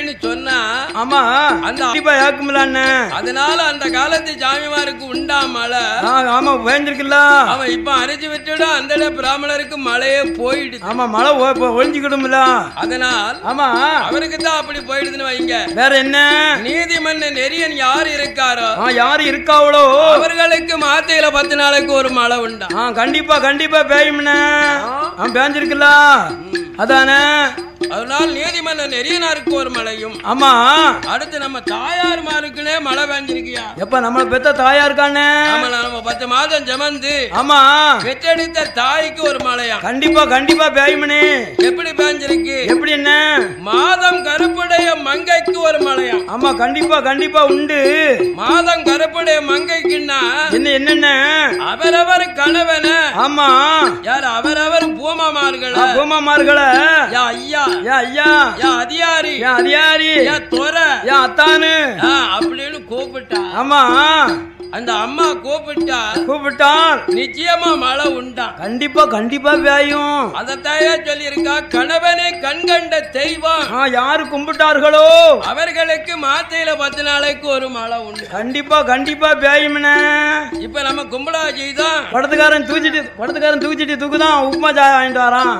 அப்படின்னு சொன்னா ஆமா அந்த கண்டிப்பா ஏக்குமில்ல அண்ணன் அதனால அந்த காலத்து சாமிமாருக்கு உண்டா மழை ஆ, ஆமா வேஞ்சிருக்குல்ல அவன் இப்ப அரைச்சு விட்டுட அந்த இட பிராமணருக்கு மழையே போயிடுது ஆமா மழை ஒ- இப்ப ஒழிஞ்சுக்கிடும்ல அதனால் ஆமா அவருக்கு தான் அப்படி போயிடுதுன்னு வைங்க வேற என்ன நீதிமன்ற நெறியன் யார் இருக்காரோ ஆ யாரு இருக்காவளோ அவர்களுக்கு மாத்தையில பத்து நாளைக்கு ஒரு மழை உண்டா ஆ கண்டிப்பா கண்டிப்பா பேயும்ண்ணே ஆ பேஞ்சிருக்குல்ல அதானே அதனால் நீதிமன்ற நெறியனாருக்கு ஒரு மழையும் ஆமா அடுத்து நம்ம தாயார்மாருக்குனே மழை பெஞ்சிருக்கியா எப்ப நம்மள பெத்த தாயா இருக்கானே ஆமா நம்ம பத்து மாதம் ஜமந்து ஆமா பெற்றெடுத்த தாய்க்கு ஒரு மழையா கண்டிப்பா கண்டிப்பா பேயுமனே எப்படி பெஞ்சிருக்கு எப்படி என்ன மாதம் கருப்புடைய மங்கைக்கு ஒரு மழையா ஆமா கண்டிப்பா கண்டிப்பா உண்டு மாதம் கருப்புடைய மங்கைக்குன்னா என்ன என்னென்ன அவரவர் கணவன ஆமா யார் அவரவர் பூமாமார்கள ஆ, பூமாமார்கள யா ஐயா யா ஐயா யா அதிகாரி யா அதிகாரி யா துற யா அத்தானு ஆ, அப்படின்னு கூப்பிட்டா ஆமா அந்த அம்மா கூப்பிட்டா கூப்பிட்டான் நிச்சயமா மழை உண்டா கண்டிப்பா கண்டிப்பா பேயும் அதத்தாயா சொல்லியிருக்கா கணவனை கண்கண்ட தெய்வம் ஆ யாரு கும்பிட்டார்களோ அவர்களுக்கு மாத்தையில பத்து நாளைக்கு ஒரு மழை உண்டு கண்டிப்பா கண்டிப்பா பேயும்ண்ணே இப்ப நம்ம கும்பலாஜி தான் படத்துக்காரன் தூக்கிட்டு படத்துக்காரன் தூக்கிட்டு தூக்குதான் உப்புமா சாய் வாங்கிட்டு வரான்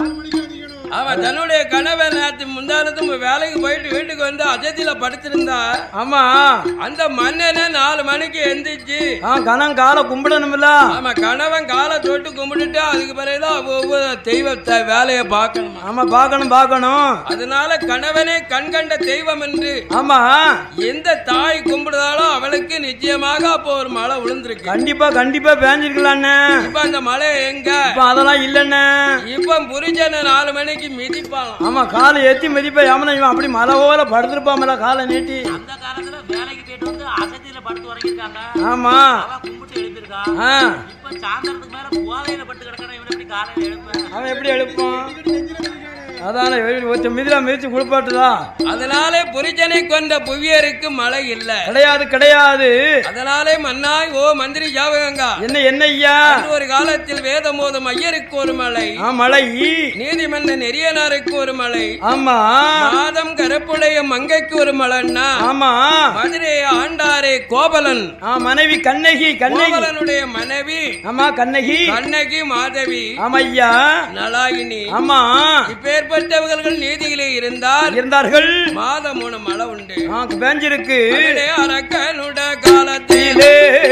அவன் தன்னுடைய கணவன் நேற்று முந்தானத்தும் வேலைக்கு போயிட்டு வீட்டுக்கு வந்து அஜத்தில படுத்திருந்தா ஆமா அந்த மன்னனை நாலு மணிக்கு எந்திரிச்சு ஆ கணம் காலை கும்பிடணும்ல ஆமா கணவன் காலை தொட்டு கும்பிட்டுட்டு அதுக்கு பிறகுதான் அவ ஒவ்வொரு தெய்வத்தை வேலையை பார்க்கணுமா ஆமா பார்க்கணும் பார்க்கணும் அதனால கணவனே கண்கண்ட தெய்வம் என்று ஆமா எந்த தாய் கும்பிடுதாலோ அவளுக்கு நிச்சயமாக அப்போ ஒரு மழை விழுந்திருக்கு கண்டிப்பா கண்டிப்பா பேஞ்சிருக்கலாண்ணே இப்ப அந்த மழை எங்க இப்ப அதெல்லாம் இல்லண்ணே இப்ப புரிஜன நாலு மணிக்கு மிதிப்பாளாம் ஆமா காலை ஏத்தி மிதிப்பா ஏமனா இவன் அப்படி மலை போல படுத்திருப்பாமல காலை நீட்டி அந்த காலத்துல வேலைக்கு போயிட்டு வந்து அசதியில படுத்து உறங்கிருக்காங்க ஆமா அவ கும்பிட்டு எழுப்பியிருக்கா ஆ இப்ப சாயந்தரத்துக்கு மேல போதையில பட்டு கிடக்கணும் இவன் எப்படி காலையில எழுப்ப அவன் எப்படி எழுப்பான் அதான ஒருத்த மிதிலா மிதிச்சு குளிப்பாட்டுதா அதனாலே புரிஜனை கொண்ட புவியருக்கு மழை இல்ல கிடையாது கிடையாது அதனாலே மன்னாய் ஓ மந்திரி ஜாவகங்கா என்ன என்ன ஐயா அன்று ஒரு காலத்தில் வேத மோதும் ஐயருக்கு ஒரு மலை ஆ மலை நீதிமன்ற நெறியனாருக்கு ஒரு மலை ஆமா மாதம் கருப்புடைய மங்கைக்கு ஒரு மலைன்னா ஆமா மதுரையை ஆண்டாரே கோபலன் ஆ மனைவி கண்ணகி கண்ணகி கோபலனுடைய மனைவி ஆமா கண்ணகி கண்ணகி மாதவி ஆமா ஐயா நலாயினி ஆமா இப்பேற்பட்டவர்கள் நீதியிலே இருந்தால் இருந்தார்கள் மாதம் மூணு மழை உண்டு ஆ பேஞ்சிருக்கு அதிலே அரக்கனுட காலத்தில் இதே,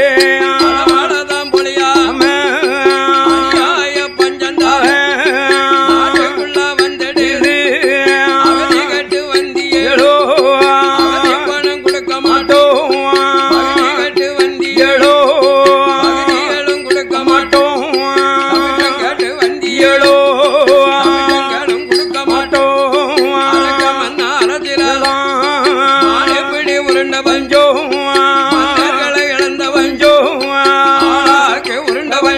மழைதான் பொழியா ஆமா. அநியாய பஞ்சந்தால் நாட்டுக்குள்ள வந்தடு அவதி கட்டு வந்தியே ஏழோ, அவதி பணம் கொடுக்க மாட்டோம் அவதி கட்டு வந்தியே ஏழோ, அவதிகளும் கொடுக்க மாட்டோம் தமிழம் கேட்டு வந்தியே ஏழோ, தமிழங்களும் கொடுக்க மாட்டோம் அரக்க மன்னா அரசியல மாலைப்பிடி உருண்டவன் மன்னர்களை இழந்தவன் ஆளாக்கு உருண்டவன்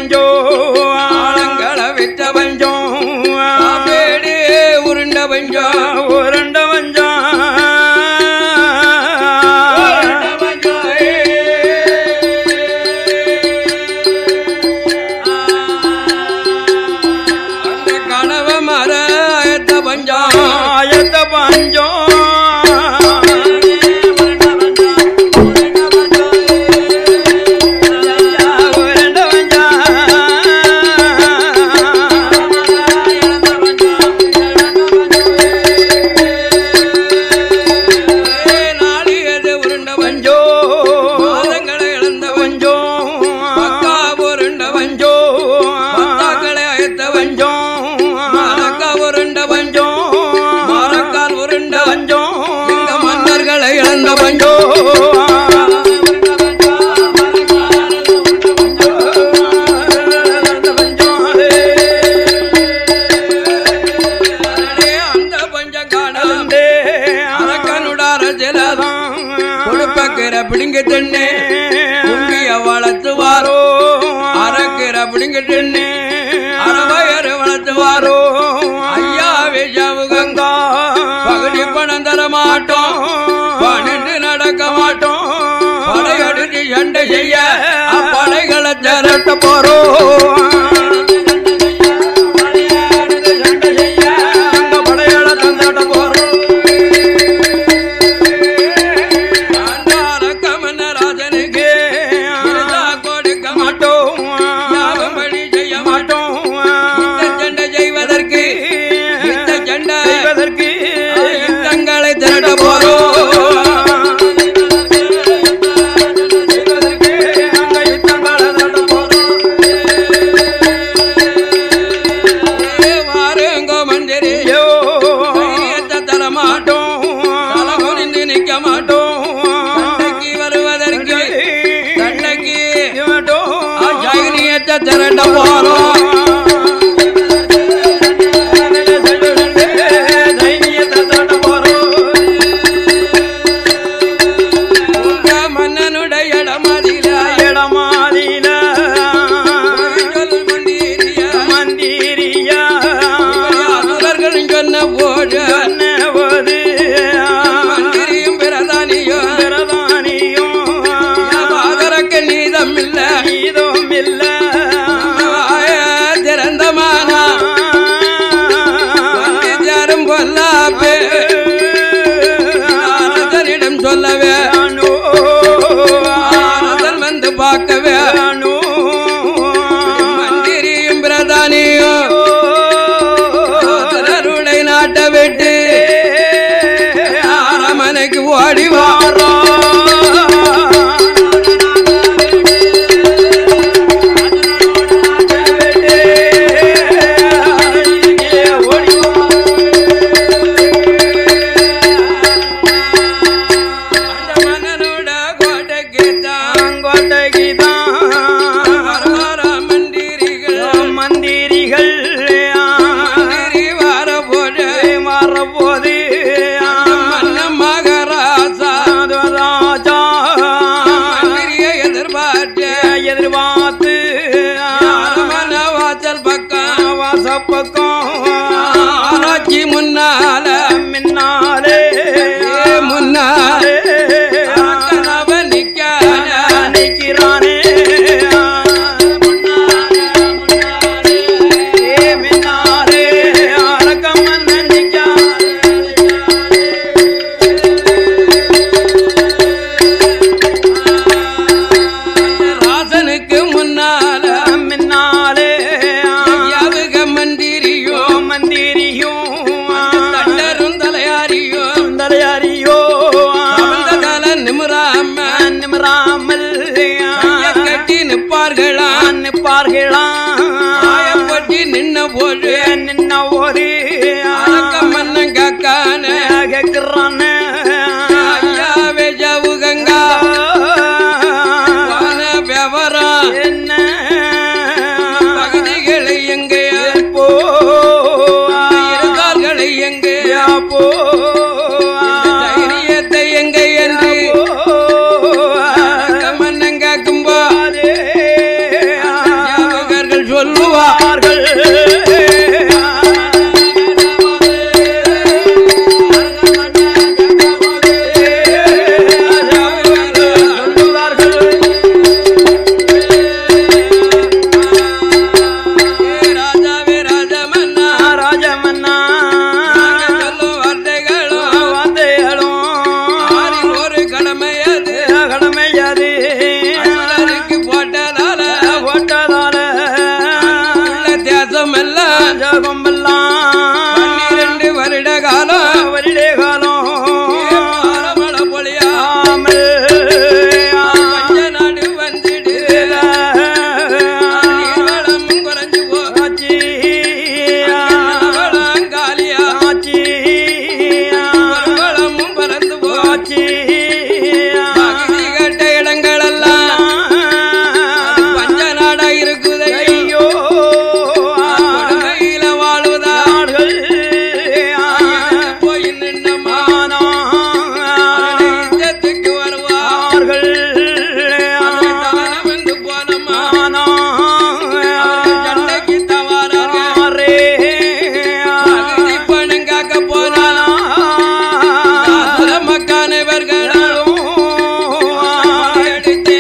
ஆழங்களை விட்டவன் காப்பேடி உருண்டவன் உருண்ட வஞ்சம் அந்த கனவ மர எத்த பஞ்சம் ஆயத்த பஞ்சம் உருண்ட வஞ்சம் நாளிகது உருண்டவன் வஞ்சோ மாதங்களை இழந்தவன் வஞ்சோ பக்கா உருண்டவன் வஞ்சோ பத்தாக்களை அழைத்தவன் வஞ்சோ மரக்கா உருண்டவன் வஞ்சோ மரக்கால் உருண்டவன் வஞ்சோ இந்த மன்னர்களை இழந்தவன் வஞ்சோ அரணே அந்த பஞ்ச காணம் அரக்கனுடார ஜலதம் கொடுப்பக்கிற பிடிங்க தின்னு கும்பிய வளர்த்துவாரோ அறக்கிற பிடிங்க தின்னு அறவயறு வளர்த்துவாரோ ஐயா விஷவுகங்கா பகுதி பணம் தர மாட்டோம் பணிந்து நடக்க மாட்டோம் படையடிச்சு சண்டை செய்ய அப்படைகளை திரட்ட போறோம் படையாள தந்தாட்ட போறோம் போறோம் உங்க மன்னனுடைய இடமதில சொல் மண்டீரியா அசுரர்கள் சொன்ன போது மந்திரியும் பிரதானியும் பாதரக்க நீதம் இல்ல திறந்தமானா யாரும் பொல்லாப்பே அரசனிடம் சொல்லவே அரசன் வந்து பார்க்கவே மந்திரியும் பிரதானியும் அசுரருடைய நாட்டை விட்டு அரமனைக்கு ஓடி வாரோ அந்த மன்னனோட கோட்டைக்கு தான் வரவார மந்திரிகள் மந்திரிகள் மந்திரி வார போது மாறப்போது மன்ன மகாராசா ராஜா மந்திரியை எதிர்பார்த்து எதிர்பார்த்து அரமன வாசல் பக்கம் வாசப்பக்கம் ஆராய்ச்சி முன்னால மின்னாலே ஏ முன்னாலே அரக்கனவ நிக்கான நிற்கிறானே ஏ மின்னாலே அரக்கம்மன் நிற்கிறானே ராசனுக்கு முன்னால மின்னாலே யாவுக மந்திரியோ மந்திரியும் தண்டரும் தலையாரியும் தலையாரியோ அவந்த தல நிமிராம நிமிராமல் கைய கட்டி நிற்பார்களாம் நிற்பார்களாம் காயப்பட்டி நின்ன போது நின்ன ஒரு அரக்க மன்னன் காக்கான கேட்கிறான ஐயாவே ஜவுகங்கா வான விவரம் என்ன பகுதிகளை எங்கேயா போ இருக்கார்களை எங்கேயா போ தைரியத்தை எங்க என்று அரக்க மன்னன் காக்கும்போ ஜாவகர்கள் சொல்லுவார்கள் ஏ ராஜாவே ராஜமன்னா நாங்க சொல்லும் வார்த்தைகளும் ஆறில் ஒரு கடமை அது அசுரருக்கு போட்டதால உள்ள தேசம் எல்லாம் பன்னிரண்டு வருட காலம் மழை பொழியா பஞ்ச நாடு வந்துடு நீர்வளமும் குறைஞ்சு போ வளம் காலியா வளமும் பறந்து போ பகுதி கட்ட இடங்களெல்லாம் பஞ்ச நாடா இருக்குதை கொடுமையில வாழுவதா போய் நின்னம்மா இஷ்டத்துக்கு வருவா தானம் வந்து போனம்மா சண்டைக்கு தவாரார்கள் பகுதி பணம் காக்க போனாலும் மக்கானவர்களும் எடுத்து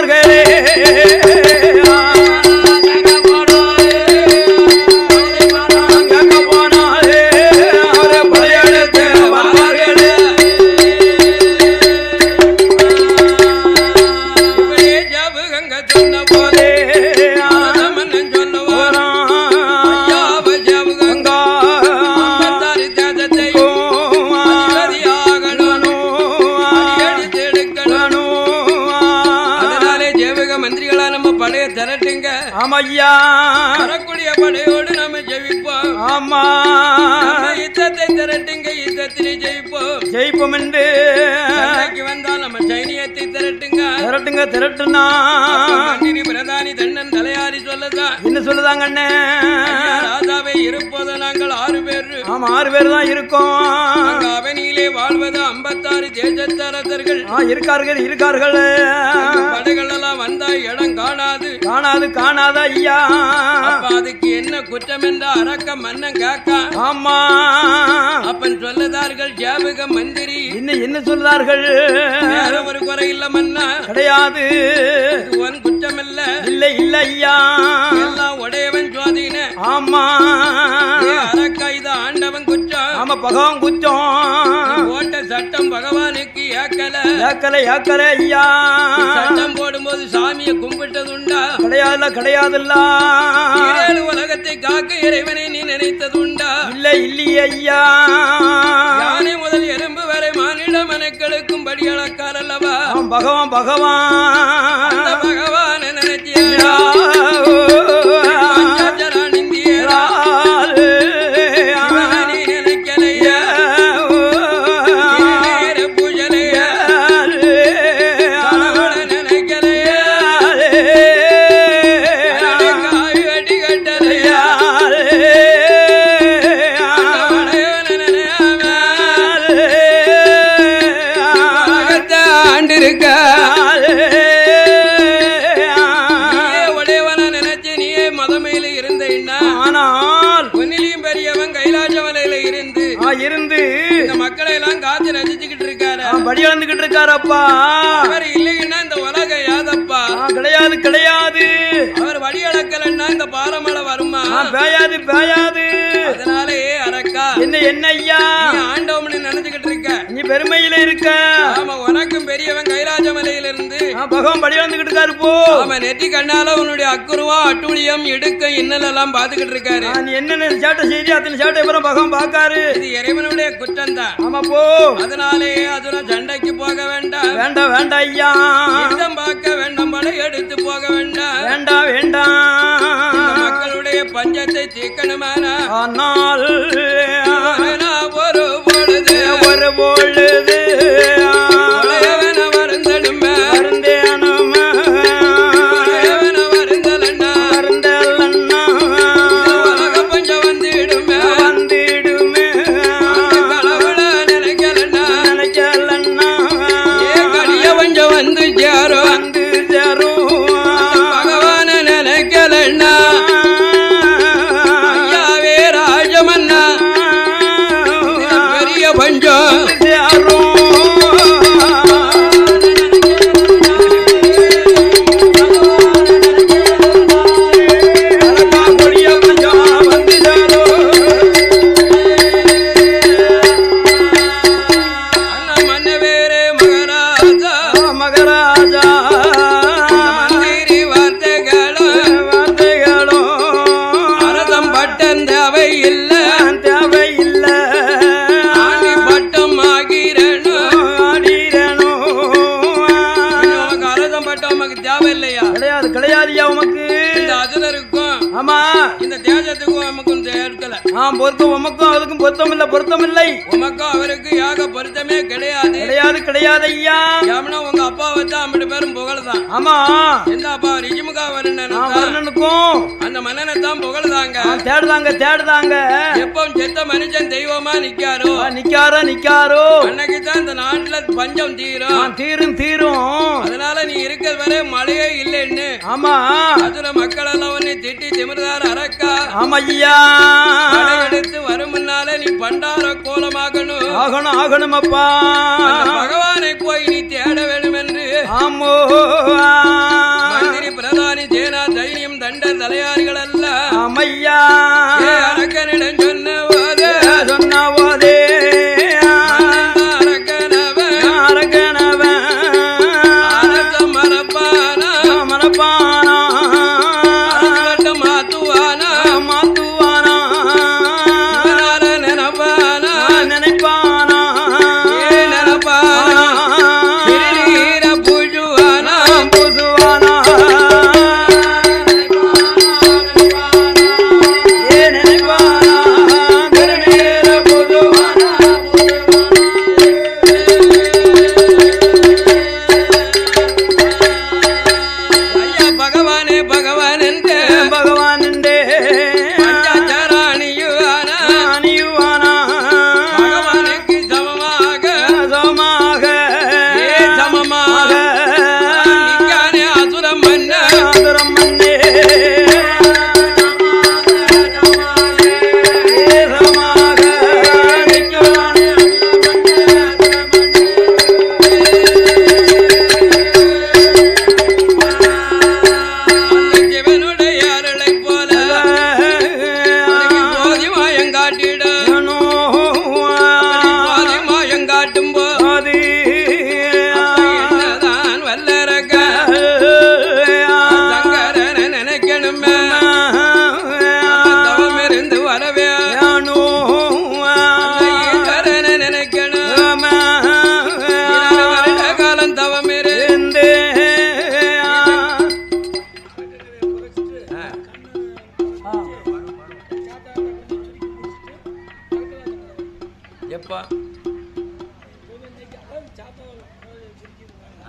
இப்படியே ஜாபகங்க சொன்ன போதே அரசமன்னன் சொல்லுவார் ஐயாவ ஜாபகங்க ஐம்பத்தாறு தேசத்தையும் அதிபதியாகணும் அடியெடுத்து எடுக்கணும் அதனாலே ஜெவக மந்திரிகளா நம்ம படைய திரட்டுங்க ஆமையா வரக்கூடிய படையோடு நம்ம ஜெயிப்போம் ஆமா நம்ம யுத்தத்தை திரட்டுங்க யுத்தத்திலே ஜெயிப்போம் ஜெயிப்போம் என்று சண்டைக்கு வந்தால் நம்ம சைனியத்தை திரட்டுங்க திரட்டுங்க திரட்டுனா மந்திரி பிரதானி தன்னன் தலையாரி சொல்லதான் என்ன சொல்லுதாங்க அண்ணே ஐயா, ராஜாவே இருப்பது நாங்கள் ஆறு பேர் ஆமா ஆறு பேர் தான் இருக்கோம் அங்க அவனியிலே வாழ்வது ஐம்பத்தாறு தேசத்தரசர்கள் ஆ, இருக்கார்கள் இருக்கார்கள் படைகள் எல்லாம் வந்தா இடம் காணாது காணாது காணாத ஐயா அப்ப அதுக்கு என்ன குற்றம் என்ற அரக்க மன்னன் கேட்க ஆமா அப்பன் சொல்லுதார்கள் ஜாபக மந்திரி என்ன என்ன சொல்லுதார்கள் வேற ஒரு குறை இல்ல மன்னா கிடையாது இது உன் குற்றம் இல்ல இல்லை இல்ல ஐயா எல்லாம் உடையவன் சுவாதீன ஆமா ஏ அரக்கா இது ஆண்டவன் குற்றம் ஆமா பகவான் குச்சம் ஓட்ட சட்டம் பகவானுக்கு ஏக்கல ஏக்கலை ஏக்கலை ஐயா சட்டம் போடும்போது சாமியை கும்பிட்டதுண்டா கிடையாதுல கிடையாதுல்ல ஏழு உலகத்தை காக்க இறைவனை நீ நினைத்ததுண்டா இல்ல இல்லையே ஐயா யானை முதல் எறும்பு வரை மானிட மனுக்களுக்கும் படி அளக்கார் அல்லவா ஆம், பகவான் பகவான் அந்த பகவான நினைச்சியா பஞ்சாச்சரானிந்தியரா இவனை நீ நினைக்கலையா திருநீறு பூஜலையா கடவுளை நினைக்கலையா காய் வெட்டி கட்டலையா வளையவனை நினையாம உலகத்தை ஆண்டிருக்க நீயே உடையவனா நினைச்சு நீயே மதமையில இருந்தீன்னா ஆனால் ஒன்னிலையும் பெரியவன் கைலாச மலையில இருந்து ஆ, இருந்து இந்த மக்களை எல்லாம் காத்து ரசிச்சுக்கிட்டு இருக்காரு ஆ, படி அளந்துகிட்டு இருக்காரப்பா அவர் இல்லைன்னா இந்த உலகம் யாதப்பா ஆ, கிடையாது கிடையாது அவர் வழி அளக்கலன்னா இந்த பாரமலை வருமா ஆ, பேயாது பேயாது அதனாலே அரக்கா என்ன என்ன ஐயா நீ ஆண்டவம்னு நினைச்சுக்கிட்டு இருக்க நீ பெருமையில இருக்க ஆமா உனக்கும் பெரியவன் கைலாச மலையில இருந்து ஆ, பகவான் படி அளந்துகிட்டு இருக்காரு போ ஆமா நெற்றி கண்ணால உன்னுடைய அக்குருவம் அட்டூழியம் இடுக்கம் இன்னல் எல்லாம் பாத்துக்கிட்டு இருக்காரு ஆ, நீ என்னென்ன சேட்டை செய்தி அத்தனை சேட்டை அப்புறம் பகவான் பாக்காரு இது இறைவனுடைய குற்றம் தான் ஆமா போ அதனாலே அதுல சண்டைக்கு போக வேண்டாம் வேண்டாம் வேண்டாம் ஐயா யுத்தம் பார்க்க வேண்டாம் படை எடுத்து போக வேண்டாம் வேண்டாம் இந்த வேண்டாம் மக்களுடைய பஞ்சத்தை தீர்க்கணுமானா ஆனால் அவனா ஒரு பொழுது ஒரு பொழுது உடையவன வருந்தனுமே வருந்தேனுமா உடையவன வருந்தலன்னா வருந்தலன்னா உலக பஞ்சம் வந்துடுமே வந்திடுமே கடவுள நினைக்கலன்னா நினைக்கலன்னா ஏ கடிய பஞ்சம் வந்து சேரும் வந்து சேரும் பகவான நினைக்கலன்னா ஐயாவே ராஜமன்னா பெரிய பஞ்சம் அண்ணா மன்னவேரே மகராஜா மகராஜா மந்திரி வார்த்தைகளும் அரசம் பட்டம் தேவை இல்ல தேவையில்லை ஆணி பட்டம் ஆகிறணும் உனக்கு அரசம் பட்டம் உனக்கு தேவை இல்லையா கிடையாது கிடையாதுயா உமக்கு இந்த அசுரருக்கும் ஆமா இந்த தேசத்துக்கும் நமக்கும் சேர்க்கல ஆ பொருத்தம் உமக்கும் அதுக்கும் பொருத்தம் இல்ல பொருத்தம் இல்லை உமக்கும் அவருக்கு யாக பொருத்தமே கிடையாது கிடையாது கிடையாது ஐயா ஏமனா உங்க அப்பா வச்சா அம்பிட்டு பேரும் புகழ்தான் ஆமா எந்த அப்பா ரிஜிமுகா ஆ, வரணும் வர்ணனுக்கும் அந்த மன்னனை தான் புகழ்தாங்க ஆ, தேடுதாங்க தேடுதாங்க எப்பவும் செத்த மனுஷன் தெய்வமா நிக்காரோ ஆ, நிக்காரோ நிக்காரோ அன்னைக்கு தான் இந்த நாட்டுல பஞ்சம் ஆ, தீரும் தீரும் தீரும் அதனால நீ இருக்கிற வரை மழையே இல்லைன்னு ஆமா அதுல மக்கள் எல்லாம் உன்னை திட்டி திமிர்தார் அரக்கா ஆமா ஐயா படையெடுத்து வரும் முன்னால நீ பண்டார கோலமாகணும் ஆகணும் ஆகணும் அப்பா அந்த பகவானை போய் நீ தேட வேண்டும் என்று ஆமோ மந்திரி பிரதானி சேனா தைரியம் தண்டர் தலையாரிகள் அல்ல ஆமையா ஏ அரக்கனிடம் சொன்ன போது சொன்ன போதே அரக்கனவன் அரகனவன் அரச மரப்பானா மனப்பானா அரசு மாத்துவானா மாத்துவானா இவனால நினைப்பானா நினைப்பானா ஏ நினைப்பானா திருநீர பூஜுவானா புது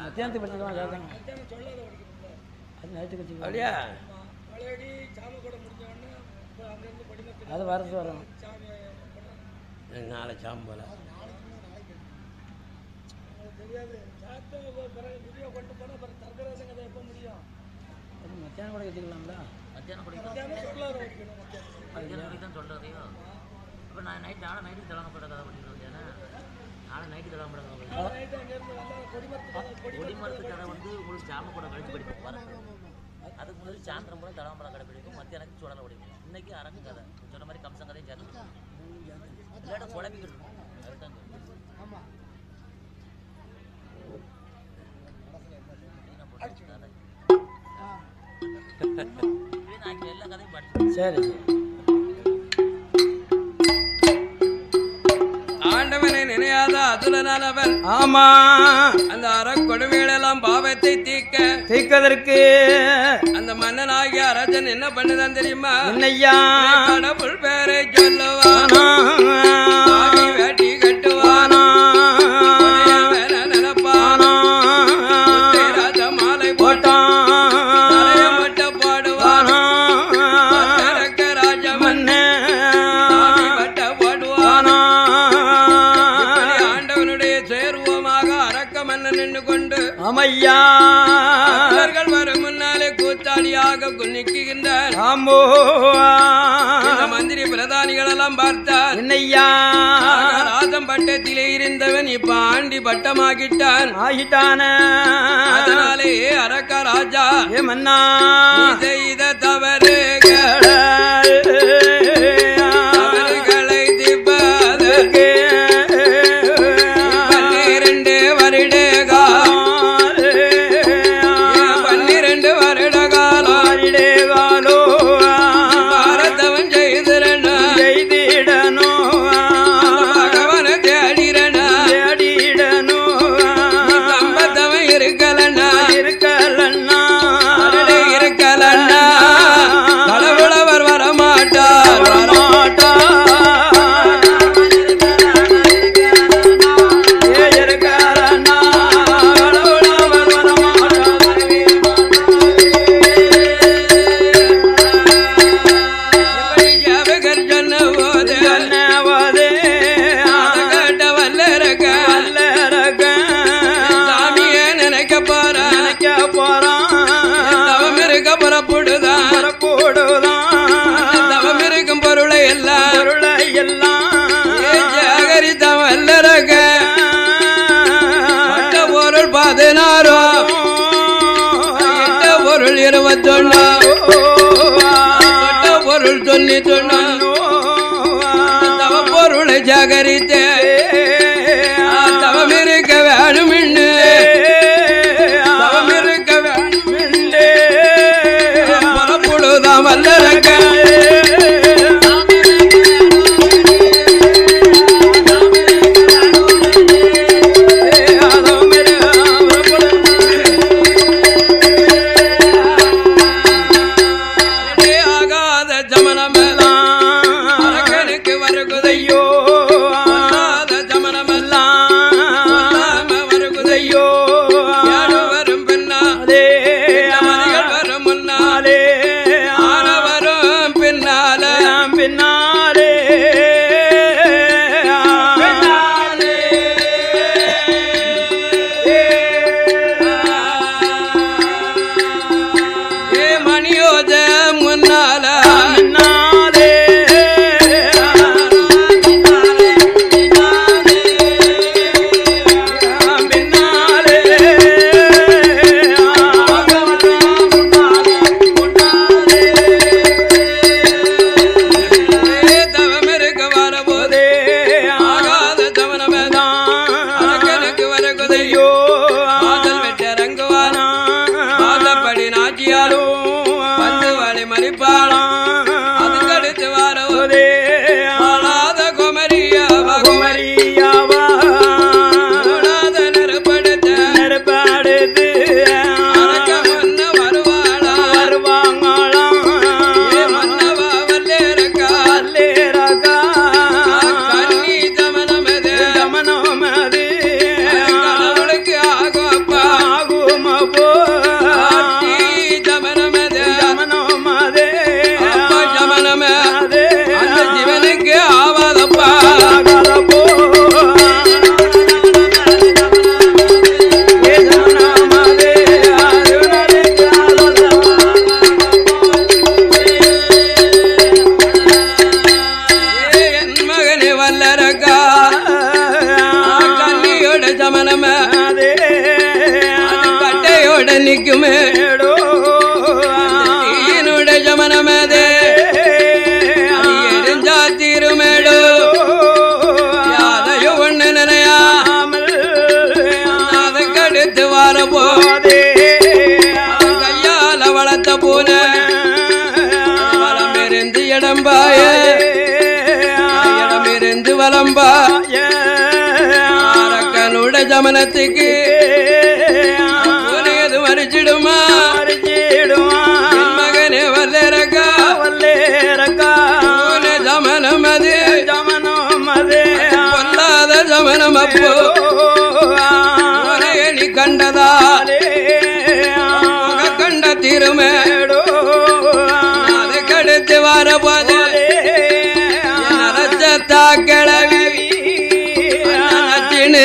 மத்தியானத்துக்கு படிச்சுக்கலாம் கேட்காங்க அது நைட்டுக்கு வச்சுக்கலாம் அப்படியா அது வரது வரும் நாளை சாம் போல அது மத்தியானம் கூட வச்சுக்கலாம்ல மத்தியானம் படிக்கணும் மத்தியானம் படிக்க தான் சொல்றதையோ அப்போ நான் நைட் நாளை நைட்டுக்கு தலங்கப்பட கதை படிக்கணும் இல்லையா நாளை நைட்டு தலங்கப்பட கதை கொடிமரத்து கதை வந்து உங்களுக்கு சாம கூட கழிச்சு படிக்கும் வர அதுக்கு முன்னாடி சாயந்தரம் கூட தலங்கப்பட கடை படிக்கும் மத்தியானத்துக்கு சுடலை படிக்கும் இன்னைக்கு அரங்கு கதை சொன்ன மாதிரி கம்சம் கதையும் சேர்த்து இல்லாட்ட குழப்பிக்கிட்டு இருக்கும் அதுதான் ஆமாம் நான் எல்லா கதையும் படிச்சேன் சரி ஆண்டவனை நினையாத அதுலனானவன் ஆமா அந்த அறக்கொடுமைகளெல்லாம் பாவத்தை தீர்க்க தீர்க்கதற்கு அந்த மன்னனாகிய அரசன் என்ன பண்ணுதான் தெரியுமா என்னையா கடவுள் பேரை சொல்லுவான் ஆடி வேட்டி கட்டுவான் உடைய வேலை நினைப்பான் உத்தை ராஜ மாலை போட்டு தலைய மட்டும் பாடுவான் பத்தரக்க ராஜமன் சாமி வட்ட போடுவான் இப்படி ஆண்டவனுடைய சேர்வமாக அரக்க மன்னன் நின்று கொண்டு ஆமையா பக்தர்கள் வரும் முன்னாலே கூத்தாடியாக குன்னிக்குகின்றார் ஆம்போ இந்த மந்திரி பிரதானிகள் எல்லாம் பார்த்தார் என்னையா ராஜம் பட்டத்திலே இருந்தவன் இப்ப ஆண்டி பட்டமாகிட்டான் ஆகிட்டான அதனாலே அரக்க ராஜா ஏ மன்னா நீ செய்த தவறுகள் தவறுகளை தீர்ப்பதற்கு பன்னிரண்டு வருடகா பன்னிரண்டு வருட காலம் பாரதவன் செய்திரனா பகவன தேடிரனா சம்பத்தவன் இருக்கலனா அருளே இருக்கலன்னா கடவுளவர் வரமாட்டார் எப்படி ஜாபகர் சொன்ன போது அதை கேட்ட வல்லரக சாமியே நினைக்க போறான் தவம் இருக்க புறப்படுதான் தவம் இருக்கும் பொருளை எல்லாம் ஜாகரித்த வல்லரக பட்ட பொருள் பதினாறோ எட்ட பொருள் இருபத்தொன்னு பட்ட பொருள் சொல்லி சொன்ன தவ பொருளை ஜாகரித்து தவம் இருக்க வேணும்னு தவம் இருக்க வேணும்னு புறப்படுதான் வல்லரக அடே ஆகாத ஜமனமெல்லாம் அரக்கனுக்கு வருகுதையோ ஜமனம அதே அது கட்டையோட நிக்குமே ஏடோ தீயினுடைய ஜமனமதே அது எரிஞ்சா தீருமேடோ யாரையும் ஒண்ணு நினையா அதை கடுத்து வரப்போ அவன் கையால வளர்த்த பூனை வளமிருந்து இடம்பாய இடமிருந்து வலம்பா அரக்கனுட ஜமனத்துக்கு பூனை எது மறிச்சிடுமா என் மகனே வல்லரக்கா பூனை ஜமனம் அது பொல்லாத ஜமனம் அப்போ பூனையை நீ கண்டதா முக கண்ட திருமே அதை கடுத்து வரப்போது நரச்சத்தா கிளவி நச்சின்னு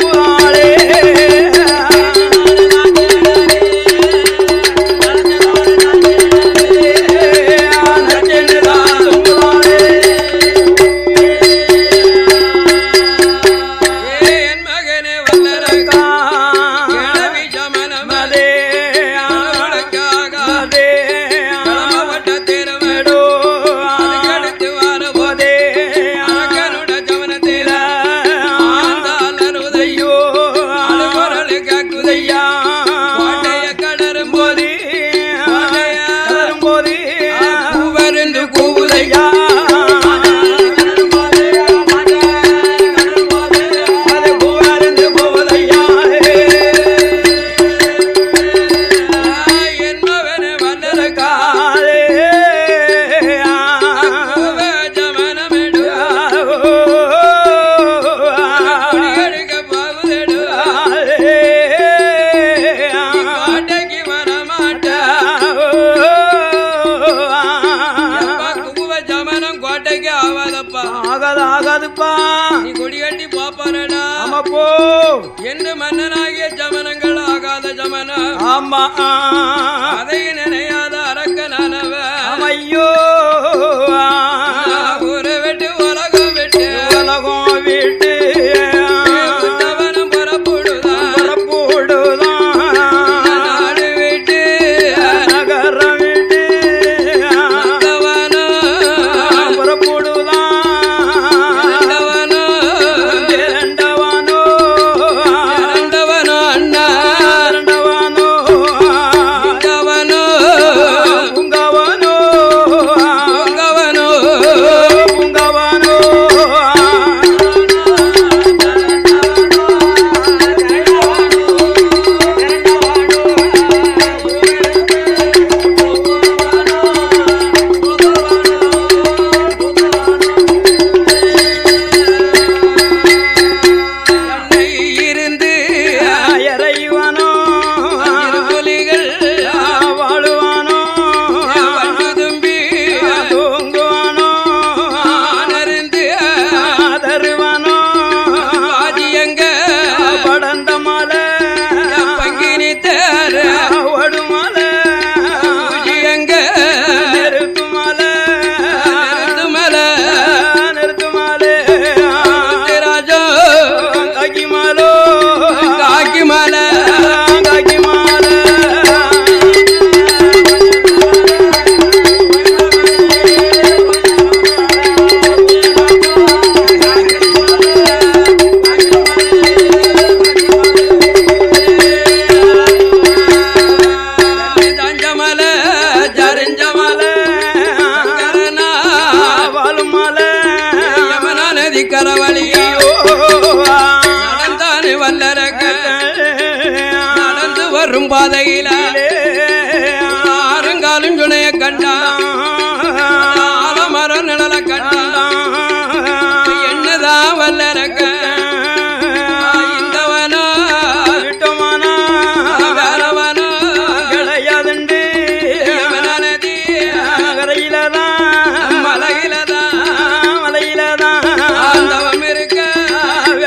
ஏ என் மகனே வல்லரக்கா கிளவி ஜமனம் அது உனக்காக கிளம்பப்பட்ட திருமேடோ அதுக்கடுத்து வரப்போது அரக்கனுட ஜமனத்தில ஆண்டால் அறுபதையோ அழுகுரல் கேக்குதையா கோட்டைய கடரும் போது கூவருந்து கூவுதையா என் மகனே வல்லரக்கா கூவ ஜமனமெடு குடியெடுக்க போகுதெடு கோட்டைக்கு வரமாட்டா எப்பா குகுவ ஜமனம் கோட்டைக்கு ஆவாதப்பா ஆகாது ஆகாதுப்பா நீ கொடி கட்டி பாப்பாரடா ஆமா போ என்று மன்னனாகிய ஜமனங்கள் ஆகாத ஜமனம் ஆமா அதை நினையாத அரக்கனானவ ஐயோ ஊரை விட்டு உலகம் விட்டு உலகம் விட்டு உத்தவனம் புறப்படுதான் புறப்படுதான் நாடு விட்டு நகரம் விட்டு உத்தவனம் புறப்படுதான் இரண்டவனம் இரண்டவனோ இரண்டவனம் அண்ணா இரண்டவனோ உங்கவனம் புங்கவனோ உங்கவனம் புங்கவனோ கண்ணை இருந்து இறைவனோ புலிகள் வாழுவானோ வண்டு தும்பி தூங்குவானோ ஆனருந்து தருவானோ பாதியங்க படந்த மலை பங்கினி தேர ஓடுமலை பூஜியங்க நிறுத்து மலை நிறுத்துமல நிறுத்து மலை ராஜா காக்கி மலோ காக்கி மலை காக்கி மலை தஞ்சமல ஜரிஞ்சமல கரணா வாழும் மலை யமுனா நதி கரவழியோ நடந்தானே வல்லரக்க நடந்து வரும் பாதையில ஆறுங்காலும் துணைய கண்டான் ஆலமர நிழல கண்டான் என்னதான் வல்லரக்க இந்தவனோ விட்டோமானா வேறவனோ கிடையாதுண்டு யமுனா நதி கரையிலதான் மலையிலதான் மலையிலதான் ஆண்டவம் இருக்க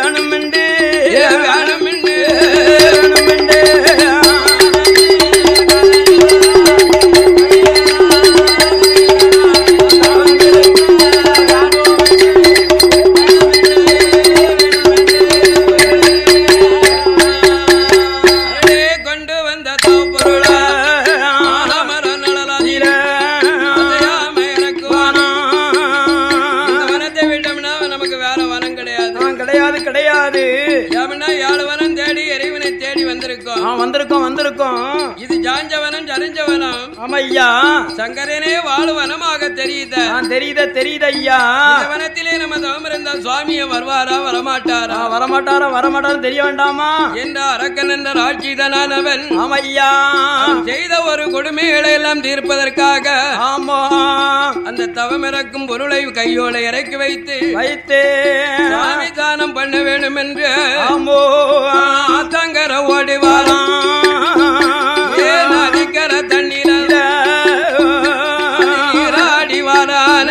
வேணுமெண்டு வேணுமென்று வேணுமெண்டு ஜாஞ்சவனம் தேடி இறைவனை தேடி வந்திருக்கோம் ஆ, வந்திருக்கோம் வந்திருக்கோம் இது ஜாஞ்சவனம் ஜரிஞ்சவனம் ஆமா ஐயா சங்கரனே வாழும் வனமாக தெரியுத ஆ, தெரியுத தெரியுது ஐயா இந்த வனத்திலே நம்ம தவம் இருந்தால் சுவாமியை வருவாரா வரமாட்டாரா ஆ, வரமாட்டாரா வரமாட்டாரா தெரிய வேண்டாமா என்ற அரக்கன் என்ற ராட்சிதனானவன் ஆமா ஐயா செய்த ஒரு கொடுமைகளை எல்லாம் தீர்ப்பதற்காக ஆமா அந்த தவம் இறக்கும் பொருளை கையோட இறக்கி வைத்து வைத்தே சுவாமி தானம் பண்ண வேண்டும் என்று ஆமோ ஆத்தங்கர ஓடி வாரம் ஏன் அடிக்கிற தண்ணீர நீராடி வாரான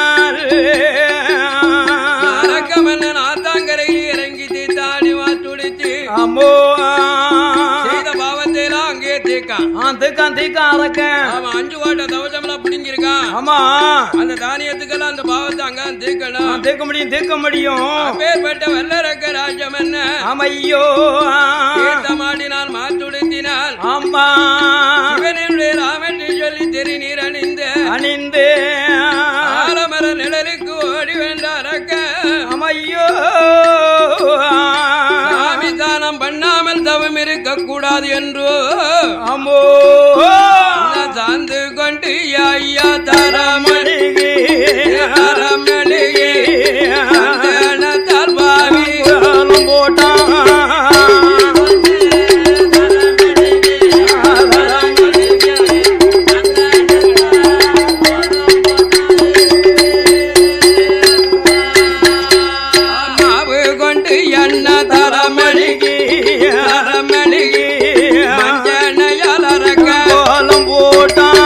அரக்கமன்னன் ஆத்தாங்கரையில் இறங்கி தீத்தாடி வாத்துடித்து ஆமோ செய்த பாவத்தை எல்லாம் அங்கே தீக்கான் ஆ தீக்கான் தீக்கான் அரக்கன் அவன் அஞ்சு வாட்ட தவசமெல்லாம் பிடிங்கிருக்கான் ஆமா அந்த தானியத்துக்கெல்லாம் அந்த பாவத்தை அங்க ஆ, தீக்கணும் தீர்க்க முடியும் தீர்க்க முடியும் அப்பேற்பட்ட வல்லரக்க ராஜ்யம் என்ன ஆமா ஐயோ தீர்த்தமாடினால் மாத்துடுத்தினால் ஆமா சிவனுடைய ராமற்றி சொல்லி தெரி நீர் அணிந்து அணிந்து ஆலமர நிழலுக்கு ஓடி வேண்டாரக்க ஆமா ஐயோ சாமி தானம் பண்ணாமல் தவம் இருக்க கூடாது என்றோ ஆமோ நான் சார்ந்து கொண்டு ஐயா தரமணி மணிகி தரமணிகி சந்தனத்தால் பாவி காலம் போட்டான் மாவு கொண்டு என்ன தரமணி தரமணி மஞ்சனையால் அரக்க கோலம் போட்டான்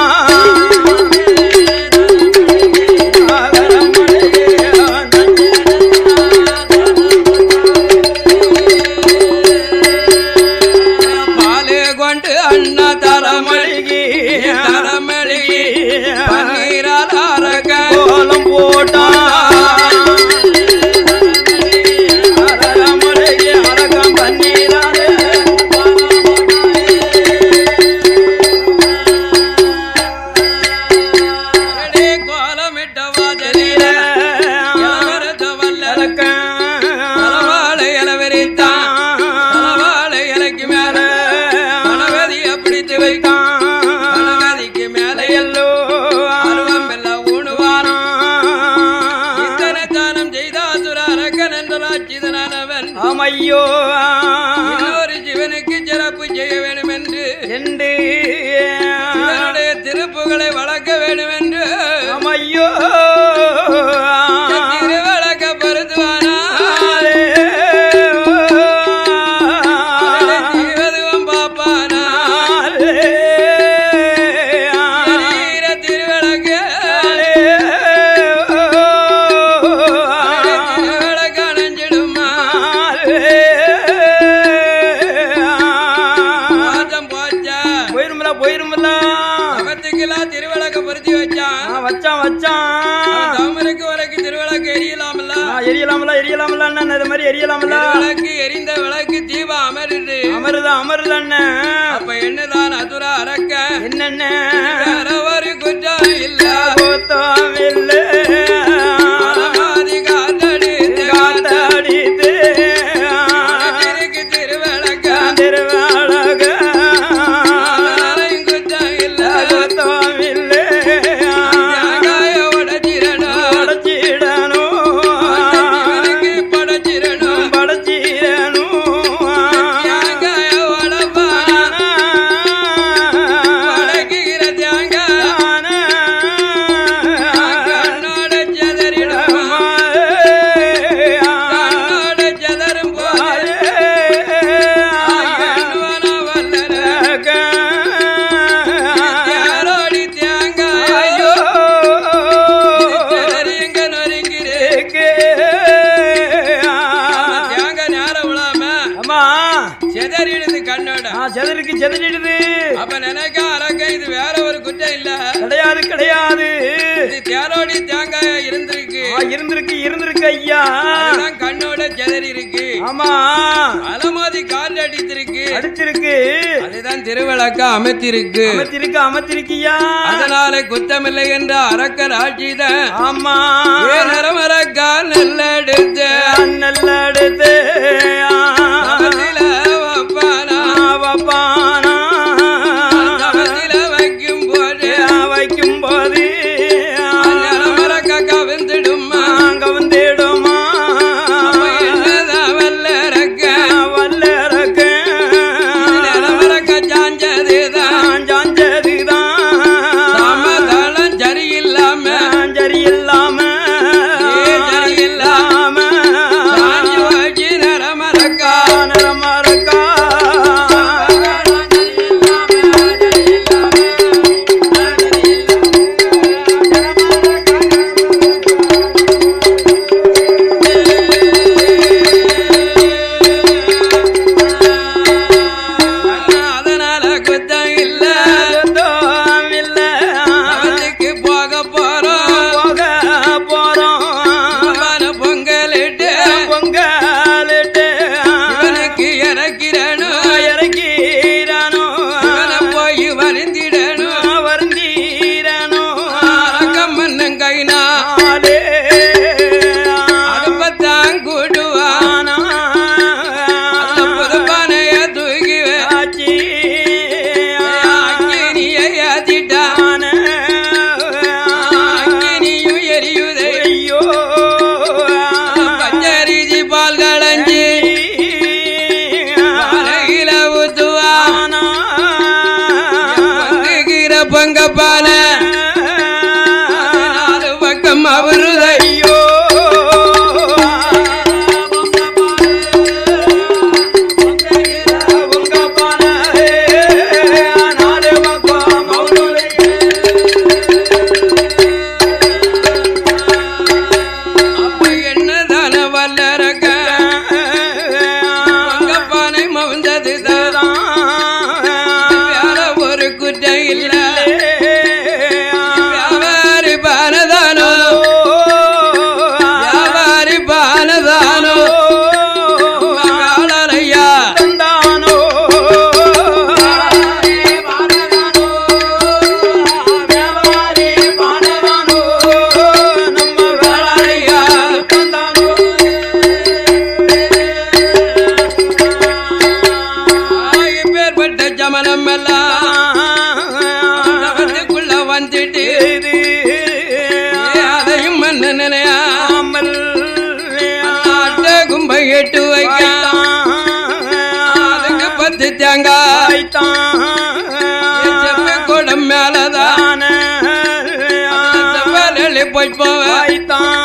பாலு கொண்டு அண்ணா தரமணி தரமணி பன்னீரால் அரக்க கோலம் போட்டான் அரகமலையே அரகம் பன்னீராலே அடே கோலமிட்ட வாஜனில இளவரச வல்லர தலவாழை இளவரித்தான் தலவாழை இலைக்கு மேல கணவதியை பிடித்து வைத்தான் கணவதிக்கு மேல எல்லோ அருவம் எல்லாம் ஊணுவான் இத்தனை தானம் செய்தாசுர அரக்கன் என்றாட்சிதனானவன் ஆமையோ இன்னொரு சிவனுக்கு சிறப்பு செய்ய வேண்டும் என்று என்று சிவனுடைய திருப்புகளை வளர்க்க வேண்டும் என்று ஆமையோ திருவழக்க பருத்துவானா ஜீவதுவம் பாப்பானா எரிகிற திருவிளக்கு திருவிளக்கு அணைஞ்சிடுமா மாதம் போச்சா போயிருமில்ல போயிருமில்ல அவத்துக்கெல்லாம் திருவிளக்க பொருத்தி வச்சான் ஆ, வச்சான் வச்சான் தமருக்கு வரைக்கும் திருவிளக்கு எரியலாம்ல ஆ, எரியலாமல எரியலாமல அண்ணன் இது மாதிரி எரியலாமல விளக்கு எரிந்த விளக்கு தீபம் அமருது அமருதா அமருதா அண்ணன் அப்ப என்னதான் அதுர அரக்க என்னென்ன வேற ஒரு குற்றம் இல்ல கூத்தமில்லை அலமாதி காத்தடித்து காத்தடித்து அழகிற்கு திருவிளக்க திருவாழக அதனாலையும் குற்றம் இல்ல கூத்தமில்லை தேங்காய உடைச்சிடணும் படைச்சிடணும் சிவனுக்கு படைச்சிடணும் படைச்சிடணும் தேங்காய உடைப்பான் உடைக்கிற தேங்காய் கண்ணோட செதறிடும் கண்ணோட செதறும் போது எண்ணுவன வல்லர யாரோடி தேங்காய் செதறிங்க நொறுங்கிறேன் தேங்காய் நேரம் விழாம அம்மா செதறிடுது கண்ணோட ஆ, செதறிக்கு செதறிடுது அப்ப நினைக்க அரக்க இது வேற ஒரு குற்றம் இல்ல கிடையாது கிடையாது இது தேரோடி தேங்காயா இருந்திருக்கு ஆ, இருந்திருக்கு இருந்திருக்கு ஐயா அதுதான் கண்ணோட செதறி இருக்கு ஆமா அலமாதி கால் அடித்திருக்கு அடிச்சிருக்கு அதுதான் திருவிளக்க அமைத்திருக்கு அமர்த்திருக்கு அமர்த்திருக்கியா அதனால குத்தமில்லை என்ற அரக்கர் ஆட்சித ஆமா நரமரக்கால் நெல்லெடுத்து நல்லடுத்து அவத்தில கவுந்ததுதான் வேற ஒரு குற்றம் இல்ல வியாபாரி பானதானோ வியாபாரி பானதானோ காலரையா பேர்பட்ட ஜமனம் எல்லாம் அவத்துக்குள்ள வந்துட்டு அதையும் மன்ன நினையா நாட்ட கும்பை எட்டு வைக்க அதுக்கு பத்து தேங்காய் செப்பு குடம் மேலதான் செவ்வரளி புஷ்பம்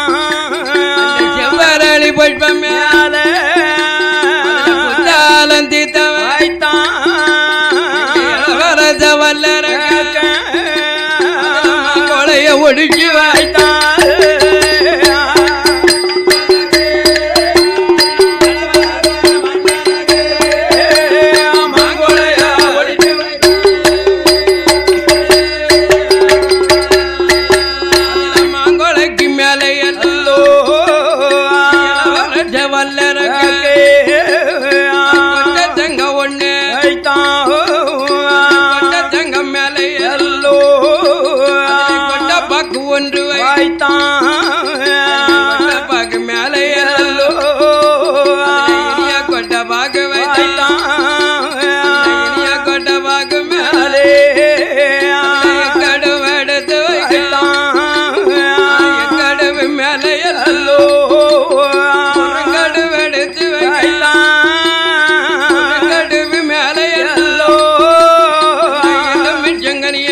செவ்வரளி புஷ்பம் மேல புத்தாலம் தீத்தவன் வரத வல்லரங்க கொலைய ஒடுக்கி வாய்த்தா மாங்கொலைக்கு மேலே எல்லோ வரத வல்லரங்க தங்க ஒண்ணு கொண்ட தங்கம் மேலே எல்லோ கொண்ட பாக்கு ஒன்று வை கொண்ட பாக்கு மேலே எல்லோ இனிய கொண்ட பாக்கு வைத்தா இனிய கொண்ட பாக்கு மேலே கடுவு எடுத்து வைக்கலாம் கடுவு மேலே எல்லோ கடுவு எடுத்து வைக்கலாம் கடுவு மேலே எல்லோ மிச்சங்கனிய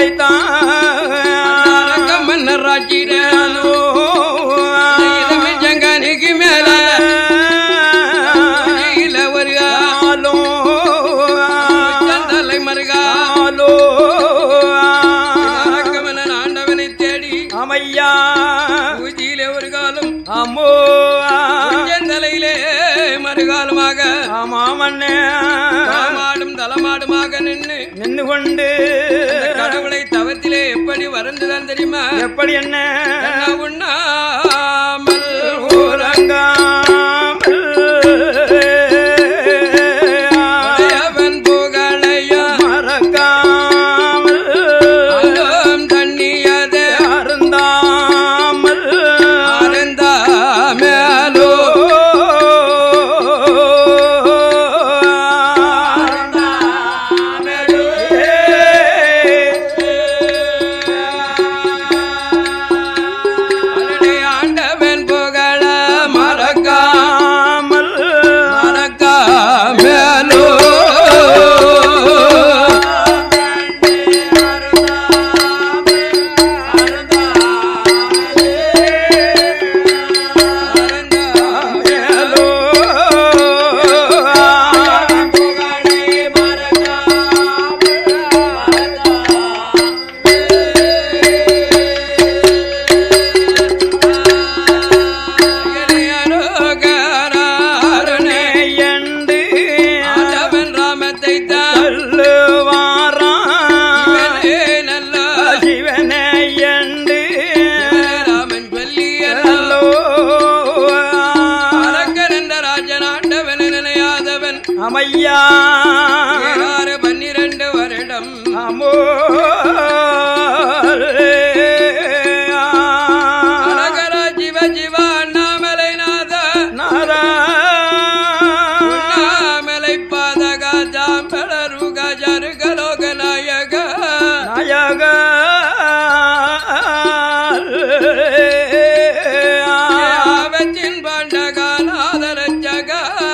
மன்னர் ராஜிரோ மிச்சங்கனிக்கு மேல இல்ல ஒரு தலை மருகா அரக்கமன்னன் ஆண்டவனை தேடி அமையா பூஜையிலே ஒரு காலம் அம்மோ தலையிலே மறுகாலமாக ஆமாமண்ணே தாமாடும் தலமாடுமாக நின்று நின்று கொண்டு இந்த கடவுளை தவத்திலே எப்படி வறந்துதான் தெரியுமா எப்படி என்ன என்ன உண்ணாமல் ஊரங்காமல் உடையவன் புகழையா மறக்காமல் அல்லும் தண்ணியது அருந்தாமல் அருந்தா மேலோ அருளை ஆண்டவன் புகழ மறக்கா மறக்கா மேலோ ஆண்டவன் ராமத்தை தான் நல்ல ராமன் சொல்லியல்லோ அரக்கன் என்ற ராஜன் ஆண்டவன் நினையாதவன் அமையா ஏழாறு பன்னிரண்டு வருடம் அமோ அழகரா சிவ சிவ அண்ணாமலை நாத அண்ணாமலை பாதகா ஜாம்பளரு கஜரு கலோக நாயக நாயக ஆபத்தின் பாண்டகா நாதரச்சக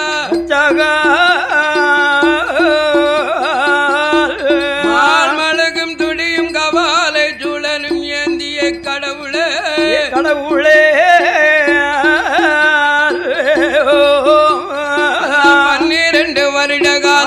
மான்மழுகும் துடியும் கவாலை சூழனும் ஏந்திய கடவுளே கடவுளே பன்னிரண்டு வருட